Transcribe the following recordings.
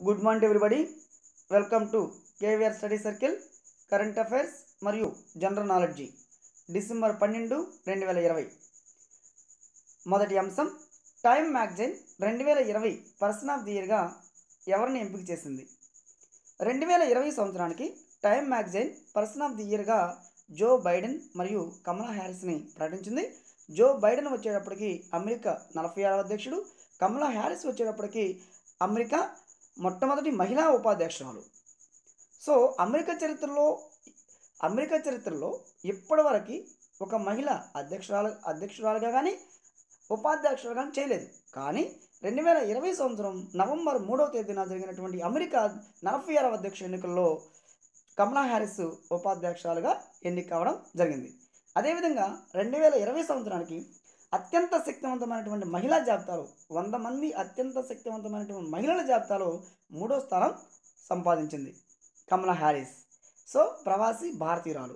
good morning everybody welcome to KVR study circle current affairs మరియు general knowledge December పన్నెండు రెండు వేల ఇరవై మొదటి అంశం టైమ్ మ్యాగజైన్ రెండు వేల ఇరవై పర్సన్ ఆఫ్ ది ఇయర్గా ఎవరిని ఎంపిక చేసింది రెండు వేల ఇరవై సంవత్సరానికి Time magazine person of the ఇయర్గా జో బైడెన్ మరియు కమలా హ్యారిస్ని ప్రకటించింది జో బైడెన్ వచ్చేటప్పటికి అమెరికా నలభై ఆరవ అధ్యక్షుడు కమలా హ్యారిస్ వచ్చేటప్పటికి అమెరికా మొట్టమొదటి మహిళా ఉపాధ్యక్షురాలు సో అమెరికా చరిత్రలో అమెరికా చరిత్రలో ఇప్పటివరకు ఒక మహిళ అధ్యక్షురాలు అధ్యక్షురాలుగా కానీ ఉపాధ్యక్షులుగా కానీ చేయలేదు కానీ రెండు వేల ఇరవై సంవత్సరం నవంబర్ మూడవ తేదీన జరిగినటువంటి అమెరికా నలభై ఆరవ అధ్యక్ష ఎన్నికల్లో కమలా హ్యారిస్ ఉపాధ్యక్షురాలుగా ఎన్నిక కావడం జరిగింది అదేవిధంగా రెండు వేల ఇరవై సంవత్సరానికి అత్యంత శక్తివంతమైనటువంటి మహిళా జాబితాలో వంద మంది అత్యంత శక్తివంతమైనటువంటి మహిళల జాబితాలో మూడో స్థానం సంపాదించింది కమలా హ్యారిస్ సో ప్రవాసీ భారతీయురాలు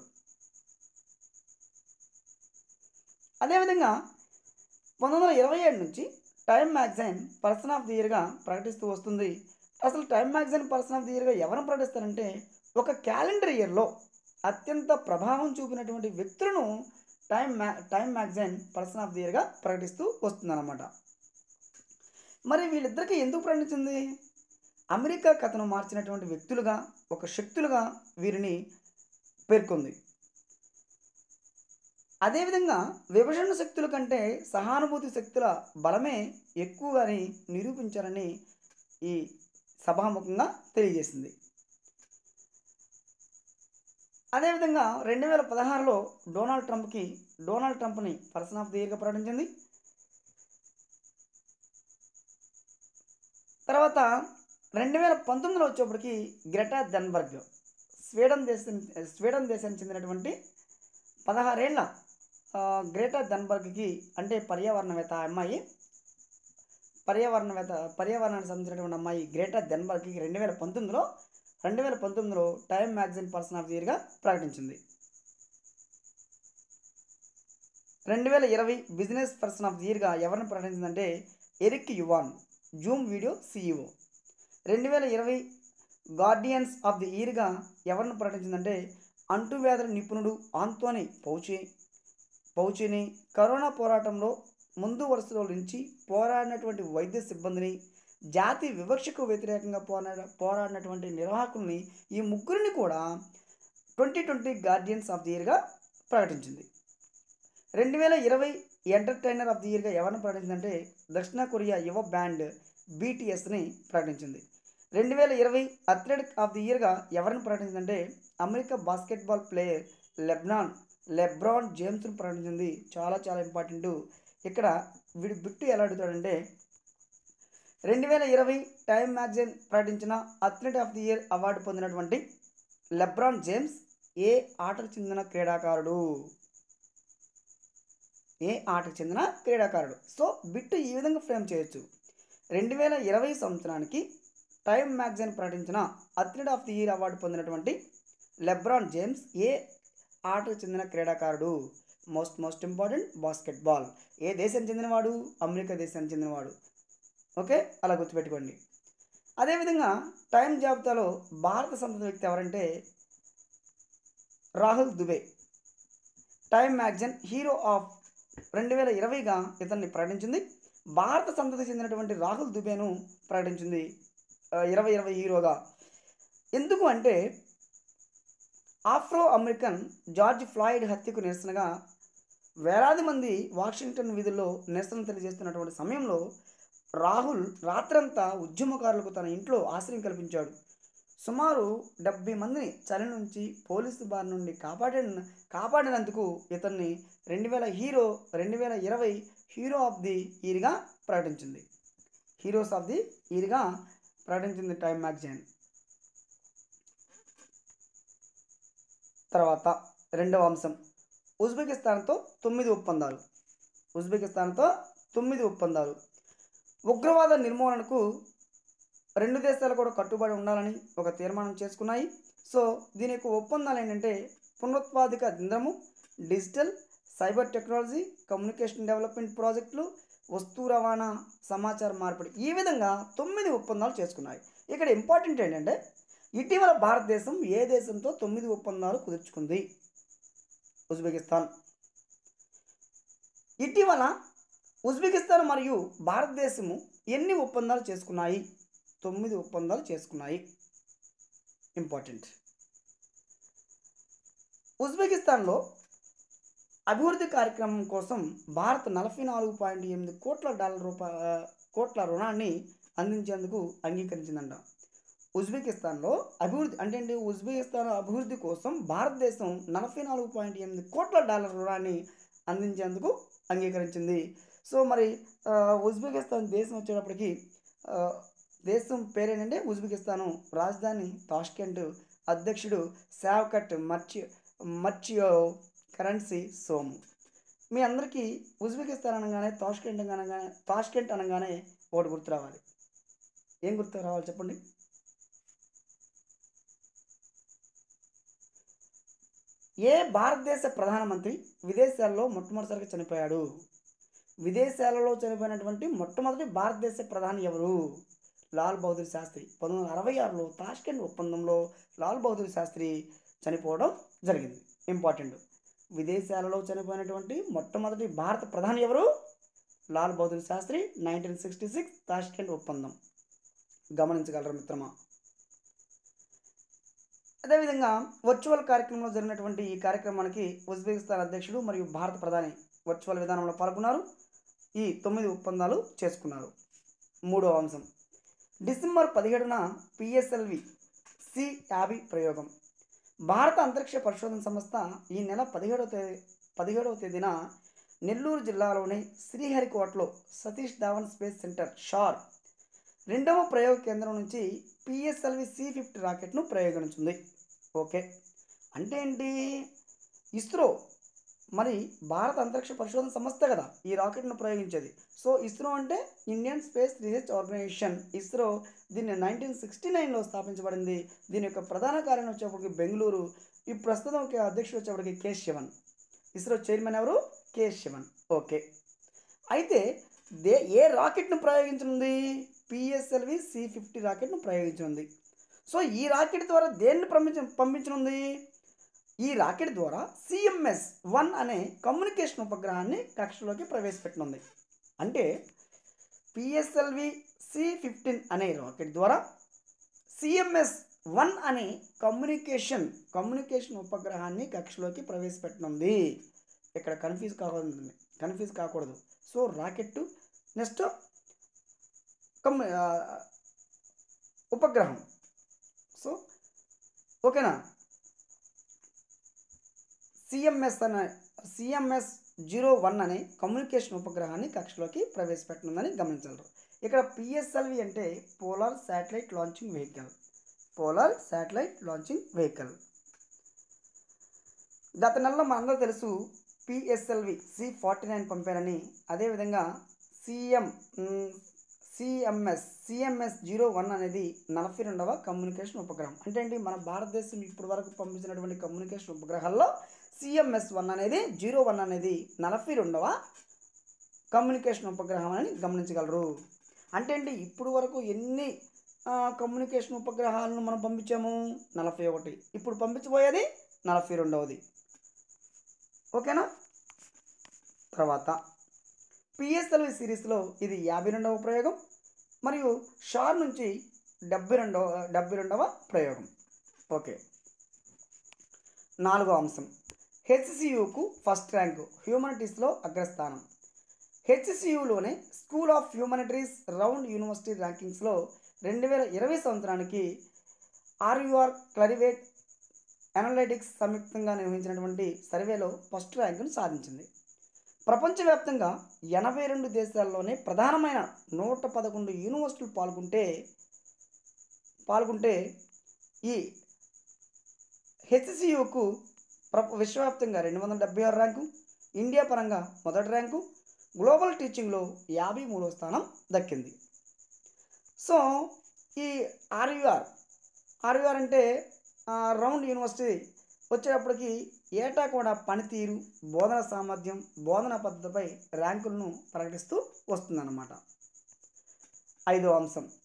అదేవిధంగా పంతొమ్మిది వందల ఇరవై ఏడు నుంచి Time magazine person of the ఇయర్గా ప్రకటిస్తూ వస్తుంది అసలు Time magazine person of the ఇయర్గా ఎవరిని ప్రకటిస్తారంటే ఒక క్యాలెండర్ ఇయర్లో అత్యంత ప్రభావం చూపినటువంటి వ్యక్తులను టైమ్ మ్యా Time magazine person of the ఇయర్గా ప్రకటిస్తూ వస్తుందన్నమాట మరి వీళ్ళిద్దరికీ ఎందుకు ప్రకటించింది అమెరికా కథను మార్చినటువంటి వ్యక్తులుగా ఒక శక్తులుగా వీరిని పేర్కొంది అదేవిధంగా విభజన శక్తుల కంటే సహానుభూతి శక్తుల బలమే ఎక్కువగాని నిరూపించారని ఈ సభాముఖంగా తెలియజేసింది అదేవిధంగా రెండు వేల పదహారులో డొనాల్డ్ ట్రంప్కి డొనాల్డ్ ట్రంప్ని పర్సన్ ఆఫ్ ది ఇయర్గా ప్రకటించింది తర్వాత రెండు వేల పంతొమ్మిదిలో వచ్చేప్పటికి గ్రెటా దన్బర్గ్ స్వీడన్ దేశం స్వీడన్ దేశానికి చెందినటువంటి పదహారేళ్ల ఆ, గ్రేటా దన్బర్గ్కి అంటే పర్యావరణవేత్త ఆ అమ్మాయి పర్యావరణవేత్త పర్యావరణానికి సంబంధించినటువంటి అమ్మాయి గ్రేటా దెన్బర్గ్కి రెండు వేల పంతొమ్మిదిలో రెండు వేల పంతొమ్మిదిలో Time magazine person of the ఇయర్గా ప్రకటించింది రెండు వేల ఇరవై బిజినెస్ పర్సన్ ఆఫ్ ది ఇయర్గా ఎవరిని ప్రకటించిందంటే Eric Yuan Zoom video CEO రెండు వేల ఇరవై గార్డియన్స్ ఆఫ్ ది ఇయర్గా ఎవరిని ప్రకటించిందంటే అంటువ్యాధుల నిపుణుడు ఆంతోని పౌచి పౌచిని కరోనా పోరాటంలో ముందు వరుసలో నుంచి పోరాడినటువంటి వైద్య సిబ్బందిని జాతి వివక్షకు వ్యతిరేకంగా పోరాడ పోరాడినటువంటి నిర్వాహకుల్ని ఈ ముగ్గురిని కూడా twenty twenty guardians of the ఇయర్గా ప్రకటించింది రెండు వేల ఇరవై ఎంటర్టైనర్ ఆఫ్ ది ఇయర్గా ఎవరిని ప్రకటించిందంటే దక్షిణ కొరియా యువ బ్యాండ్ బీటీఎస్ని ప్రకటించింది రెండు వేల ఇరవై అథ్లెటిక్ ఆఫ్ ది ఇయర్గా ఎవరిని ప్రకటించిందంటే America basketball player LeBron LeBron జేమ్స్ను ప్రకటించింది చాలా చాలా ఇంపార్టెంట్ ఇక్కడ వీడి బిట్టు ఎలా అడుగుతాడంటే రెండు వేల ఇరవై టైమ్ మ్యాగజైన్ ప్రకటించిన athlete of the year award పొందినటువంటి లెబ్రాన్ జేమ్స్ ఏ ఆటకు చెందిన క్రీడాకారుడు ఏ ఆటకు చెందిన క్రీడాకారుడు సో బిట్టు ఈ విధంగా ఫ్రేమ్ చేయొచ్చు రెండు వేల ఇరవై సంవత్సరానికి టైమ్ మ్యాగజైన్ ప్రకటించిన athlete of the year award పొందినటువంటి లెబ్రాన్ జేమ్స్ ఏ ఆటకు చెందిన క్రీడాకారుడు మోస్ట్ మోస్ట్ ఇంపార్టెంట్ బాస్కెట్బాల్ ఏ దేశానికి చెందినవాడు అమెరికా దేశానికి చెందినవాడు ఓకే అలా గుర్తుపెట్టుకోండి అదేవిధంగా టైం జాబితాలో భారత సంతతి వ్యక్తి ఎవరంటే Rahul Dubey Time magazine hero of రెండు వేల ఇరవైగా ఇతన్ని ప్రకటించింది భారత సంతతి చెందినటువంటి రాహుల్ దుబేను ప్రకటించింది ఆ, ఇరవై ఇరవై హీరోగా ఎందుకు అంటే ఆఫ్రో అమెరికన్ జార్జ్ ఫ్లాయిడ్ హత్యకు నిరసనగా వేలాది మంది వాషింగ్టన్ వీధుల్లో నిరసన తెలియజేస్తున్నటువంటి సమయంలో రాహుల్ రాత్రంతా ఉద్యమకారులకు తన ఇంట్లో ఆశ్రయం కల్పించాడు సుమారు డెబ్బై మందిని చలి నుంచి పోలీసు బారి నుండి కాపాడిన కాపాడినందుకు ఇతన్ని రెండు వేల హీరో రెండు వేల ఇరవై హీరో ఆఫ్ ది ఇయర్గా ప్రకటించింది హీరోస్ ఆఫ్ ది ఇయర్గా ప్రకటించింది టైమ్ మ్యాగజైన్ తర్వాత రెండవ అంశం ఉజ్బెకిస్తాన్తో తొమ్మిది ఒప్పందాలు ఉజ్బెకిస్తాన్తో తొమ్మిది ఒప్పందాలు ఉగ్రవాద నిర్మూలనకు రెండు దేశాలు కూడా కట్టుబడి ఉండాలని ఒక తీర్మానం చేసుకున్నాయి సో దీని యొక్క ఒప్పందాలు ఏంటంటే పునరుత్పాదిక ఇంధనము digital cyber technology communication development ప్రాజెక్టులు వస్తు రవాణా సమాచార మార్పిడి ఈ విధంగా తొమ్మిది ఒప్పందాలు చేసుకున్నాయి ఇక్కడ ఇంపార్టెంట్ ఏంటంటే ఇటీవల భారతదేశం ఏ దేశంతో తొమ్మిది ఒప్పందాలు కుదుర్చుకుంది ఉజ్బెకిస్తాన్ ఇటీవల ఉజ్బెకిస్తాన్ మరియు భారతదేశము ఎన్ని ఒప్పందాలు చేసుకున్నాయి తొమ్మిది ఒప్పందాలు చేసుకున్నాయి ఇంపార్టెంట్ ఉజ్బెకిస్తాన్లో అభివృద్ధి కార్యక్రమం కోసం భారత్ నలభై నాలుగు పాయింట్ ఎనిమిది కోట్ల డాలర్ రూపా కోట్ల రుణాన్ని అందించేందుకు అంగీకరించిందంట ఉజ్బెకిస్తాన్లో అభివృద్ధి అంటే ఏంటి ఉజ్బెకిస్తాన్ అభివృద్ధి కోసం భారతదేశం నలభై నాలుగు పాయింట్ ఎనిమిది కోట్ల డాలర్ రుణాన్ని అందించేందుకు అంగీకరించింది సో మరి ఆ, ఉజ్బెకిస్తాన్ దేశం వచ్చేటప్పటికి ఆ, దేశం పేరేంటంటే ఉజ్బెకిస్తాను రాజధాని తాష్కెంట్ అధ్యక్షుడు శావ్కట్ మర్చి మర్చియో కరెన్సీ సోము మీ అందరికీ ఉజ్బెకిస్తాన్ అనగానే తాష్కెంట్ అనగానే తాష్కెంట్ అనగానే ఒకటి గుర్తు రావాలి ఏం గుర్తు రావాలి చెప్పండి ఏ భారతదేశ ప్రధానమంత్రి విదేశాల్లో మొట్టమొదటిసారిగా చనిపోయాడు విదేశాలలో చనిపోయినటువంటి మొట్టమొదటి భారతదేశ ప్రధాని ఎవరు లాల్ బహదూర్ శాస్త్రి పంతొమ్మిది వందల అరవై ఆరులో తాష్కెంట్ ఒప్పందంలో లాల్ బహదూర్ శాస్త్రి చనిపోవడం జరిగింది ఇంపార్టెంట్ విదేశాలలో చనిపోయినటువంటి మొట్టమొదటి భారత ప్రధాని ఎవరు Lal Bahadur Shastri nineteen sixty six Tashkent ఒప్పందం గమనించగలరు మిత్రమా అదేవిధంగా వర్చువల్ కార్యక్రమంలో జరిగినటువంటి ఈ కార్యక్రమానికి ఉజ్బెకిస్తాన్ అధ్యక్షుడు మరియు భారత ప్రధాని వర్చువల్ విధానంలో పాల్గొన్నారు ఈ తొమ్మిది ఒప్పందాలు చేసుకున్నారు మూడో అంశం డిసెంబర్ పదిహేడున పిఎస్ఎల్వి సి యాభై ప్రయోగం భారత అంతరిక్ష పరిశోధన సంస్థ ఈ నెల పదిహేడవ తేదీ పదిహేడవ తేదీన నెల్లూరు జిల్లాలోని శ్రీహరికోటలో Satish Dhawan space centre SHAR రెండవ ప్రయోగ కేంద్రం నుంచి పిఎస్ఎల్వి సి ఫిఫ్టీ రాకెట్ను ప్రయోగించింది ఓకే అంటే ఏంటి ఇస్రో మరి భారత అంతరిక్ష పరిశోధన సంస్థ కదా ఈ రాకెట్ను ప్రయోగించేది సో ఇస్రో అంటే Indian space research organisation ISRO దీన్ని నైన్టీన్ సిక్స్టీ నైన్లో స్థాపించబడింది దీని యొక్క ప్రధాన కార్యం వచ్చేప్పటికి బెంగళూరు ఈ ప్రస్తుతం ఒక అధ్యక్షుడు వచ్చేప్పటికి కె శివన్ ఇస్రో చైర్మన్ ఎవరు కె శివన్ ఓకే అయితే దే ఏ రాకెట్ను ప్రయోగించనుంది పిఎస్ఎల్వి సి ఫిఫ్టీ రాకెట్ను ప్రయోగించనుంది సో ఈ రాకెట్ ద్వారా దేన్ని పంపించ పంపించనుంది ఈ రాకెట్ ద్వారా సిఎంఎస్ వన్ అనే కమ్యూనికేషన్ ఉపగ్రహాన్ని కక్షలోకి ప్రవేశపెట్టనుంది అంటే పిఎస్ఎల్వి సి ఫిఫ్టీన్ అనే రాకెట్ ద్వారా సిఎంఎస్ వన్ అనే కమ్యూనికేషన్ కమ్యూనికేషన్ ఉపగ్రహాన్ని కక్షలోకి ప్రవేశపెట్టనుంది ఇక్కడ కన్ఫ్యూజ్ కాకూడదు కన్ఫ్యూజ్ కాకూడదు సో రాకెట్ నెక్స్ట్ కమ్ ఆ, ఉపగ్రహం సో ఓకేనా సిఎంఎస్ అనే సిఎంఎస్ జీరో వన్ అనే కమ్యూనికేషన్ ఉపగ్రహాన్ని కక్షలోకి ప్రవేశపెట్టనుందని గమనించగలరు ఇక్కడ పిఎస్ఎల్వి అంటే polar satellite launching vehicle polar satellite launching vehicle గత నెలలో మనందరూ తెలుసు పిఎస్ఎల్వి సి ఫార్టీ నైన్ పంపారని అదేవిధంగా CM CMS CMS zero one అనేది నలభై రెండవ కమ్యూనికేషన్ ఉపగ్రహం అంటే ఏంటి మన భారతదేశం ఇప్పటి వరకు పంపించినటువంటి కమ్యూనికేషన్ ఉపగ్రహాల్లో సిఎంఎస్ వన్ అనేది జీరో వన్ అనేది నలభై రెండవ కమ్యూనికేషన్ ఉపగ్రహం అని గమనించగలరు అంటే ఏంటి ఇప్పుడు వరకు ఎన్ని ఆ, కమ్యూనికేషన్ ఉపగ్రహాలను మనం పంపించాము నలభై ఒకటి ఇప్పుడు పంపించబోయేది నలభై రెండవది ఓకేనా తర్వాత పిఎస్ఎల్వి సిరీస్లో ఇది యాభై రెండవ ప్రయోగం మరియు షార్ నుంచి డెబ్బై రెండవ డెబ్బై రెండవ ప్రయోగం ఓకే నాలుగో అంశం హెచ్సియుకు ఫస్ట్ ర్యాంకు హ్యూమనిటీస్లో అగ్రస్థానం హెచ్సియులోనే school of humanities world university ర్యాంకింగ్స్లో రెండు వేల ఇరవై సంవత్సరానికి ఆర్యుఆర్ క్లరివేట్ అనలైటిక్స్ సంయుక్తంగా నిర్వహించినటువంటి సర్వేలో ఫస్ట్ ర్యాంకును సాధించింది ప్రపంచవ్యాప్తంగా ఎనభై రెండు దేశాల్లోనే ప్రధానమైన నూట పదకొండు యూనివర్సిటీలు పాల్గొంటే పాల్గొంటే ఈ హెచ్సియుకు ప్ర విశ్వవ్యాప్తంగా రెండు వందల డెబ్బై ఆరు ర్యాంకు ఇండియా పరంగా మొదటి ర్యాంకు గ్లోబల్ టీచింగ్లో యాభై మూడవ స్థానం దక్కింది సో ఈ ఆర్యుఆర్ ఆర్యుఆర్ అంటే ఆ, రౌండ్ యూనివర్సిటీ వచ్చేటప్పటికి ఏటా కూడా పనితీరు బోధన సామర్థ్యం బోధన పద్ధతిపై ర్యాంకులను ప్రకటిస్తూ వస్తుందన్నమాట ఐదో అంశం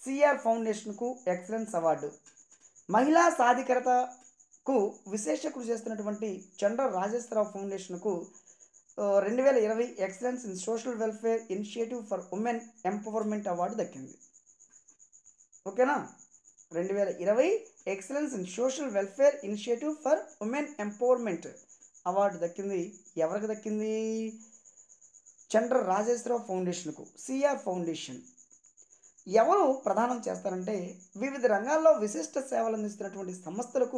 సిఆర్ ఫౌండేషన్కు ఎక్సలెన్స్ అవార్డు మహిళా సాధికారతకు విశేష కృషి చేస్తున్నటువంటి చండ్ర రాజేశ్వరరావు ఫౌండేషన్కు ఆ, రెండు వేల ఇరవై excellence in social welfare initiative for women empowerment award దక్కింది ఓకేనా రెండు వేల ఇరవై excellence in social welfare initiative for women empowerment award దక్కింది ఎవరికి దక్కింది చండ్ర రాజేశ్వరరావు ఫౌండేషన్కు సిఆర్ ఫౌండేషన్ ఎవరు ప్రదానం చేస్తారంటే వివిధ రంగాల్లో విశిష్ట సేవలు అందిస్తున్నటువంటి సంస్థలకు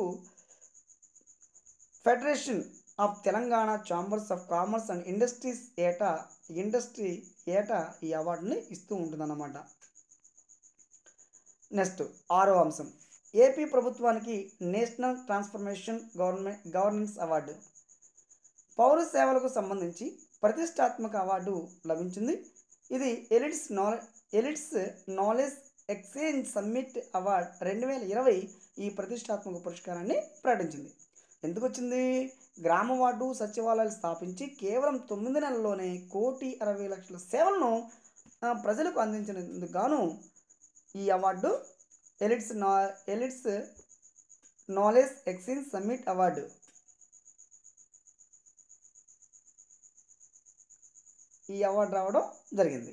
federation of Telangana chambers of commerce and industries ఏటా ఇండస్ట్రీ ఏటా ఈ అవార్డుని ఇస్తూ ఉంటుందన్నమాట నెక్స్ట్ ఆరో అంశం ఏపీ ప్రభుత్వానికి national transformation government governance award పౌర సేవలకు సంబంధించి ప్రతిష్టాత్మక అవార్డు లభించింది ఇది Elets knowledge Elets knowledge exchange summit award రెండు వేల ఇరవై ఈ ప్రతిష్టాత్మక పురస్కారాన్ని ప్రకటించింది ఎందుకు వచ్చింది గ్రామ వార్డు సచివాలయాలు స్థాపించి కేవలం తొమ్మిది నెలల్లోనే కోటి అరవై లక్షల సేవలను ఆ, ప్రజలకు అందించినందుకు గాను ఈ అవార్డు ఎలిట్స్ నా Elets knowledge exchange summit award ఈ అవార్డు రావడం జరిగింది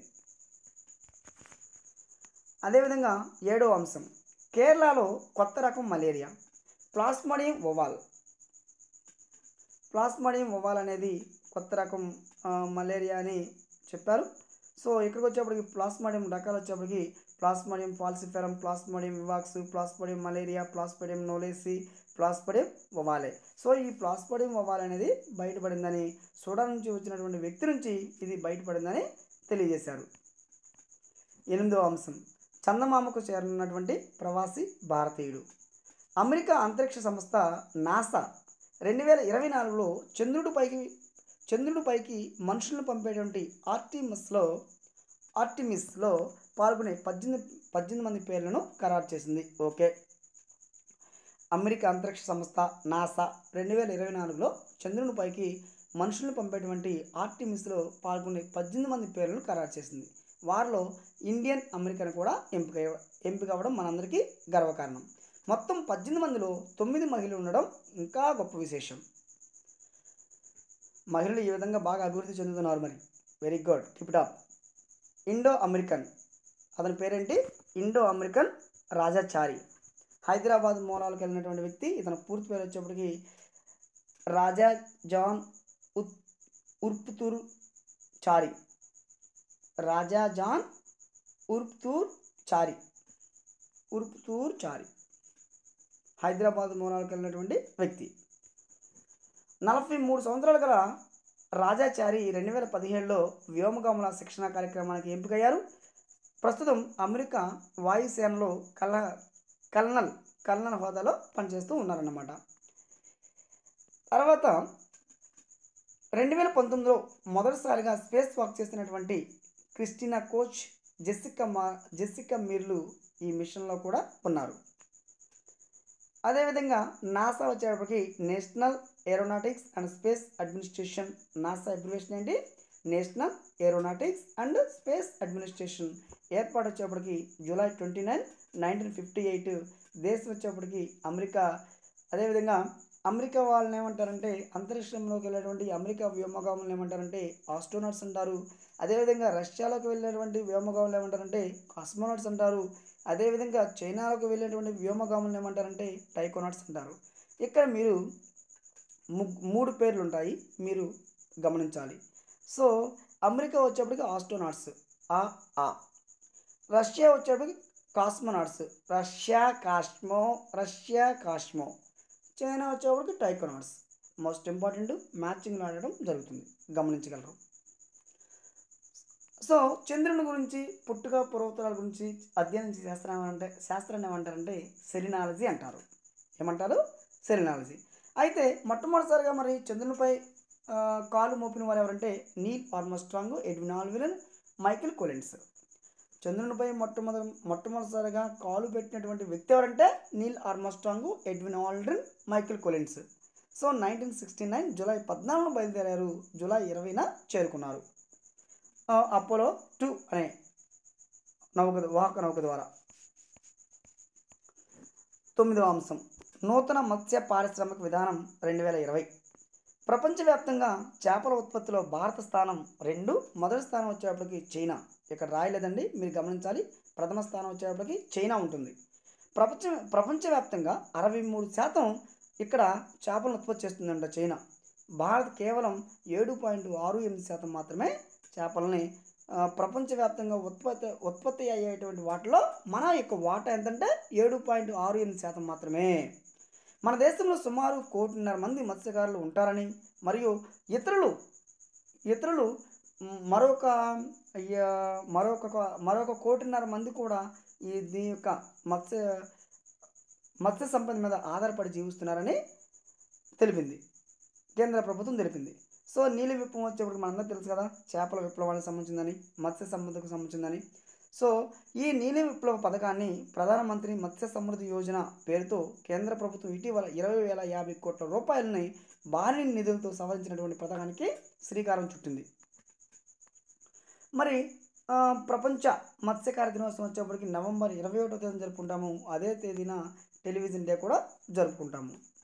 అదేవిధంగా ఏడో అంశం కేరళలో కొత్త రకం malaria plasmodium ovale plasmodium ovale అనేది కొత్త రకం ఆ, మలేరియా అని చెప్పారు సో ఇక్కడికి వచ్చేప్పటికి ప్లాస్మోడియం రకాలు వచ్చేప్పటికి plasmodium falciparum plasmodium vivax plasmodium malariae plasmodium knowlesi plasmodium ovale so ఈ ప్లాస్మోడియం ఒవాల్ అనేది బయటపడిందని సూడాన్ నుంచి వచ్చినటువంటి వ్యక్తి నుంచి ఇది బయటపడిందని తెలియజేశారు ఎనిమిదో అంశం చందమామకు చేరనున్నటువంటి ప్రవాసి భారతీయుడు అమెరికా అంతరిక్ష సంస్థ నాసా రెండు వేల ఇరవై నాలుగులో చంద్రుడిపైకి చంద్రుడిపైకి మనుషులను పంపేటువంటి ఆర్టిమస్లో ఆర్టిమిస్లో పాల్గొనే పద్దెనిమిది పద్దెనిమిది మంది పేర్లను ఖరారు చేసింది ఓకే అమెరికా అంతరిక్ష సంస్థ నాసా రెండు వేల ఇరవై నాలుగులో చంద్రునిపైకి మనుషులను పంపేటువంటి ఆర్టిమిస్లో పాల్గొనే పద్దెనిమిది మంది పేర్లను ఖరారు చేసింది వారిలో ఇండియన్ అమెరికన్ కూడా ఎంపిక ఎంపిక అవ్వడం మనందరికీ గర్వకారణం మొత్తం పద్దెనిమిది మందిలో తొమ్మిది మహిళలు ఉండడం ఇంకా గొప్ప విశేషం మహిళలు ఈ విధంగా బాగా అభివృద్ధి చెందుతున్నారు మరి very good keep up Indo American అతని పేరేంటి ఇండో అమెరికన్ రాజాచారి హైదరాబాద్ మూలాలకు వెళ్ళినటువంటి వ్యక్తి ఇతని పూర్తి పేరు వచ్చేప్పటికి రాజా జాన్ ఉత్ ఉర్పుతూర్ చారి రాజా జాన్ ఉర్పుతూర్ చారి ఉర్పుతూర్ చారి హైదరాబాద్ మూలాలకు వెళ్ళినటువంటి వ్యక్తి నలభై మూడు సంవత్సరాల గల రాజాచారి రెండు వేల పదిహేడులో వ్యోమగాముల శిక్షణ కార్యక్రమానికి ఎంపికయ్యారు ప్రస్తుతం అమెరికా వాయుసేనలో కల కల్నల్ కల్నల్ హోదాలో పనిచేస్తూ ఉన్నారన్నమాట తర్వాత రెండు వేల పంతొమ్మిదిలో మొదటిసారిగా స్పేస్ వాక్ చేసినటువంటి క్రిస్టినా కోచ్ జెసికా మా జెసికా మీర్లు ఈ మిషన్లో కూడా ఉన్నారు అదేవిధంగా నాసా వచ్చేటప్పటికి national aeronautics and space administration NASA abbreviation ఏంటి national aeronautics and space administration ఏర్పాటు వచ్చేప్పటికి July twenty nine nineteen fifty eight దేశం వచ్చేప్పటికి అమెరికా అదేవిధంగా అమెరికా వాళ్ళని ఏమంటారంటే అంతరిక్షంలోకి వెళ్ళేటువంటి అమెరికా వ్యోమగాములను ఏమంటారంటే ఆస్ట్రోనాట్స్ అంటారు అదేవిధంగా రష్యాలోకి వెళ్ళేటువంటి వ్యోమగాములు ఏమంటారంటే కాస్మోనాట్స్ అంటారు అదేవిధంగా చైనాలోకి వెళ్ళేటువంటి వ్యోమగాములను ఏమంటారంటే టైకోనాట్స్ అంటారు ఇక్కడ మీరు ము- మూడు పేర్లు ఉంటాయి మీరు గమనించాలి సో అమెరికా వచ్చేప్పటికి ఆస్ట్రోనాట్స్ ఆ ఆ రష్యా వచ్చేప్పటికి cosmonauts Russia cosmo Russia cosmo China వచ్చేప్పటికి టైకోనాట్స్ మోస్ట్ ఇంపార్టెంట్ మ్యాచింగ్లో ఆడడం జరుగుతుంది గమనించగలరు సో చంద్రుని గురించి పుట్టుక పూర్వోత్తరాల గురించి అధ్యయనం చేసే శాస్త్రం ఏమంటే శాస్త్రాన్ని ఏమంటారంటే సెలినాలజీ అంటారు ఏమంటారు సెలినాలజీ అయితే మొట్టమొదటిసారిగా మరి చంద్రునిపై ఆ, కాలు మోపిన వారు ఎవరంటే Neil Armstrong Edwin Alvin Michael Collins చంద్రునిపై మొట్టమొదటి మొట్టమొదటిసారిగా కాలు పెట్టినటువంటి వ్యక్తి ఎవరంటే Neil Armstrong Edwin Aldrin Michael Collins so nineteen sixty nine July పద్నాలుగున బయలుదేరారు జూలై ఇరవైన చేరుకున్నారు ఆ, అపోలో టూ అనే నౌక వాహక నౌక ద్వారా తొమ్మిదవ అంశం నూతన మత్స్య పారిశ్రామిక విధానం రెండు వేల ఇరవై ప్రపంచవ్యాప్తంగా చేపల ఉత్పత్తిలో భారత స్థానం రెండు మొదటి స్థానం వచ్చేటప్పటికి చైనా ఇక్కడ రాయలేదండి మీరు గమనించాలి ప్రథమ స్థానం వచ్చేటప్పటికి చైనా ఉంటుంది ప్రపంచ ప్రపంచవ్యాప్తంగా అరవై మూడు శాతం ఇక్కడ చేపలను ఉత్పత్తి చేస్తుందంట చైనా భారత్ కేవలం ఏడు పాయింట్ ఆరు ఎనిమిది శాతం మాత్రమే చేపలని ఆ, ప్రపంచవ్యాప్తంగా ఉత్పత్తి ఉత్పత్తి అయ్యేటువంటి వాటిలో మన యొక్క వాటా ఎంతంటే ఏడు పాయింట్ ఆరు ఎనిమిది శాతం మాత్రమే మన దేశంలో సుమారు కోటిన్నర మంది మత్స్యకారులు ఉంటారని మరియు ఇతరులు ఇతరులు మ్, మరొక అయ్య, మరొక మరొక కోటిన్నర మంది కూడా ఈ దీని యొక్క మత్స్య మత్స్య సంపద మీద ఆధారపడి జీవిస్తున్నారని తెలిపింది కేంద్ర ప్రభుత్వం తెలిపింది సో నీలి విప్లవం వచ్చేప్పుడు మనందరూ తెలుసు కదా చేపల విప్లవానికి సంబంధించిందని మత్స్య సంపదకు సంబంధించిందని సో ఈ నీలి విప్లవ పథకాన్ని ప్రధానమంత్రి మత్స్య సమృద్ధి యోజన పేరుతో కేంద్ర ప్రభుత్వం ఇటీవల ఇరవై వేల యాభై కోట్ల రూపాయలని భారీ నిధులతో సవరించినటువంటి పథకానికి శ్రీకారం చుట్టింది మరి ఆ, ప్రపంచ మత్స్యకార దినోత్సవం వచ్చేప్పటికి నవంబర్ ఇరవై ఒకటో తేదీన జరుపుకుంటాము అదే తేదీన టెలివిజన్ డే కూడా జరుపుకుంటాము